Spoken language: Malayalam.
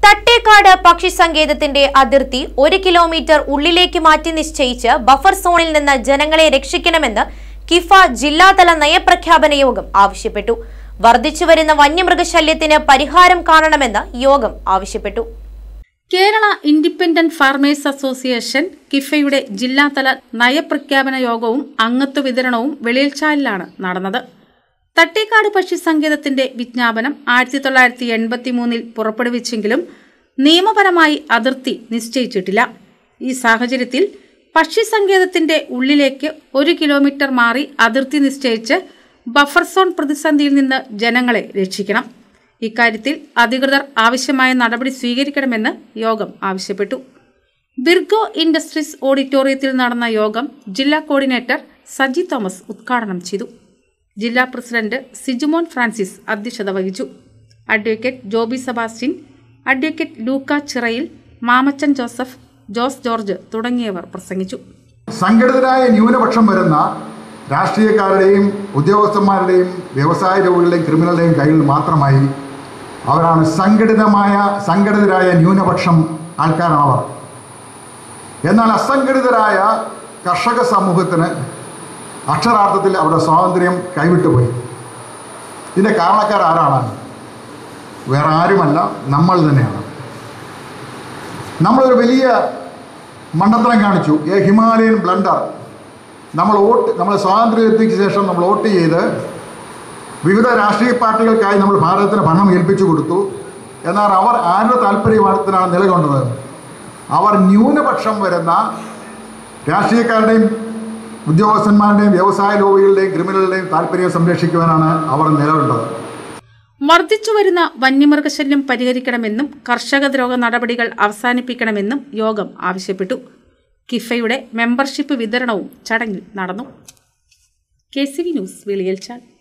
തട്ടേക്കാട് പക്ഷി സങ്കേതത്തിന്റെ അതിർത്തി ഒരു കിലോമീറ്റർ ഉള്ളിലേക്ക് മാറ്റി നിശ്ചയിച്ച് ബഫർ സോണിൽ നിന്ന് ജനങ്ങളെ രക്ഷിക്കണമെന്ന് കിഫ ജില്ലാതല നയപ്രഖ്യാപന യോഗം ആവശ്യപ്പെട്ടു വർദ്ധിച്ചുവരുന്ന വന്യമൃഗശല്യത്തിന് പരിഹാരം കാണണമെന്ന് യോഗം ആവശ്യപ്പെട്ടു കേരള ഇൻഡിപെൻഡന്റ് ഫാർമേഴ്സ് അസോസിയേഷൻ കിഫയുടെ ജില്ലാതല നയപ്രഖ്യാപന യോഗവും അംഗത്വ വിതരണവും വെളിയൽച്ചാലിലാണ് നടന്നത് തട്ടേക്കാട് പക്ഷി സങ്കേതത്തിന്റെ വിജ്ഞാപനം ആയിരത്തി തൊള്ളായിരത്തി എൺപത്തി മൂന്നിൽ പുറപ്പെടുവിച്ചെങ്കിലും നിയമപരമായി അതിർത്തി നിശ്ചയിച്ചിട്ടില്ല ഈ സാഹചര്യത്തിൽ പക്ഷി സങ്കേതത്തിന്റെ ഉള്ളിലേക്ക് ഒരു കിലോമീറ്റർ മാറി അതിർത്തി നിശ്ചയിച്ച് ബഫർ സോൺ പ്രതിസന്ധിയിൽ നിന്ന് ജനങ്ങളെ രക്ഷിക്കണം ഇക്കാര്യത്തിൽ അധികൃതർ ആവശ്യമായ നടപടി സ്വീകരിക്കണമെന്ന് യോഗം ആവശ്യപ്പെട്ടു ബിർഗോ ഇൻഡസ്ട്രീസ് ഓഡിറ്റോറിയത്തിൽ നടന്ന യോഗം ജില്ലാ കോർഡിനേറ്റർ സജി തോമസ് ഉദ്ഘാടനം ചെയ്തു ജില്ലാ പ്രസിഡന്റ് സിജുമോൻ ഫ്രാൻസിസ് അധ്യക്ഷത വഹിച്ചു അഡ്വക്കേറ്റ് ജോബി സെബാസ്റ്റ്യൻ അഡ്വക്കേറ്റ് ലൂക്ക ചിറയിൽ മാമച്ചൻ ജോസഫ് ജോസ് ജോർജ് തുടങ്ങിയവർ പ്രസംഗിച്ചു സംഘടിതരായ ന്യൂനപക്ഷം വരുന്ന രാഷ്ട്രീയക്കാരുടെയും ഉദ്യോഗസ്ഥന്മാരുടെയും വ്യവസായ രോഗികളുടെയും ക്രിമിനലുടെയും കയ്യിൽ മാത്രമായി അവരാണ് സംഘടിതമായ സംഘടിതരായ ന്യൂനപക്ഷം ആൾക്കാരാണ് അവർ എന്നാൽ അസംഘടിതരായ കർഷക സമൂഹത്തിന് അക്ഷരാർത്ഥത്തിൽ അവരുടെ സ്വാതന്ത്ര്യം കൈവിട്ടുപോയി ഇതിൻ്റെ കാരണക്കാർ ആരാണ് വേറെ ആരുമല്ല നമ്മൾ തന്നെയാണ് നമ്മളൊരു വലിയ മണ്ടത്തരം കാണിച്ചു എ ഹിമാലയൻ ബ്ലണ്ടർ നമ്മൾ വോട്ട് നമ്മൾ സ്വാതന്ത്ര്യത്തിന് ശേഷം നമ്മൾ വോട്ട് ചെയ്ത് വിവിധ രാഷ്ട്രീയ പാർട്ടികൾക്കായി നമ്മൾ ഭാരതത്തിന് ഭരണം ഏൽപ്പിച്ചു കൊടുത്തു എന്നാൽ അവർ ആരുടെ താല്പര്യത്തിനാണ് നിലകൊണ്ടത് അവർ ന്യൂനപക്ഷം വരുന്ന രാഷ്ട്രീയക്കാരുടെയും ഉദ്യോഗസ്ഥന്മാരുടെയും വ്യവസായ ലോബികളുടെയും ക്രിമിനലുടെയും താല്പര്യം സംരക്ഷിക്കുവാനാണ് അവർ നിലകൊണ്ടത് വർദ്ധിച്ചുവരുന്ന വന്യമൃഗശല്യം പരിഹരിക്കണമെന്നും കർഷകദ്രോഹ നടപടികൾ അവസാനിപ്പിക്കണമെന്നും യോഗം ആവശ്യപ്പെട്ടു കിഫയുടെ മെമ്പർഷിപ്പ് വിതരണവും ചടങ്ങിൽ നടന്നു കെ സി വി ന്യൂസ് വെളിയൽച്ചാൽ